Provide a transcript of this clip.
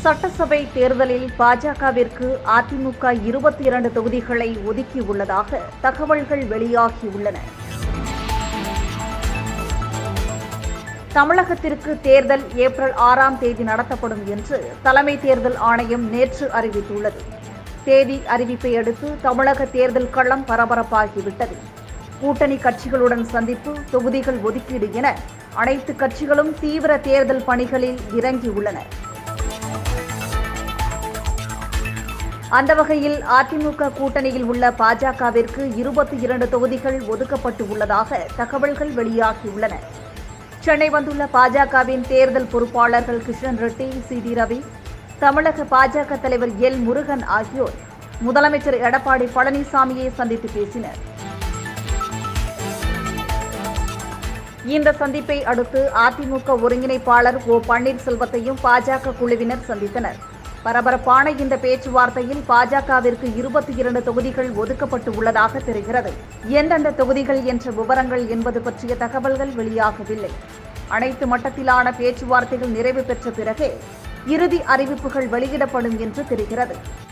சட்டசபை தேர்தலில் பாஜகவிற்கு அதிமுக இருபத்தி இரண்டு தொகுதிகளை ஒதுக்கியுள்ளதாக தகவல்கள் வெளியாகியுள்ளன தமிழகத்திற்கு தேர்தல் ஏப்ரல் ஆறாம் தேதி நடத்தப்படும் என்று தலைமை தேர்தல் ஆணையம் நேற்று அறிவித்துள்ளது தேதி அறிவிப்பை அடுத்து தமிழக தேர்தல் களம் பரபரப்பாகிவிட்டது கூட்டணி கட்சிகளுடன் சந்திப்பு தொகுதிகள் ஒதுக்கீடு என அனைத்து கட்சிகளும் தீவிர தேர்தல் பணிகளில் இறங்கியுள்ளன அந்த வகையில் அதிமுக கூட்டணியில் உள்ள பாஜகவிற்கு இருபத்தி இரண்டு தொகுதிகள் ஒதுக்கப்பட்டு உள்ளதாக தகவல்கள் வெளியாகியுள்ளன சென்னை வந்துள்ள பாஜகவின் தேர்தல் பொறுப்பாளர்கள் கிஷன் ரெட்டி சி டி ரவி தமிழக பாஜக தலைவர் எல் முருகன் ஆகியோர் முதலமைச்சர் எடப்பாடி பழனிசாமியை சந்தித்து பேசினர் இந்த சந்திப்பை அடுத்து அதிமுக ஒருங்கிணைப்பாளர் ஓ பன்னீர்செல்வத்தையும் பாஜக குழுவினர் சந்தித்தனர் பரபரப்பான இந்த பேச்சுவார்த்தையில் பாஜகவிற்கு இருபத்தி இரண்டு தொகுதிகள் ஒதுக்கப்பட்டு உள்ளதாக தெரிகிறது எந்தெந்த தொகுதிகள் என்ற விவரங்கள் என்பது பற்றிய தகவல்கள் வெளியாகவில்லை அனைத்து மட்டத்திலான பேச்சுவார்த்தைகள் நிறைவு பெற்ற பிறகே இறுதி அறிவிப்புகள் வெளியிடப்படும் என்று தெரிகிறது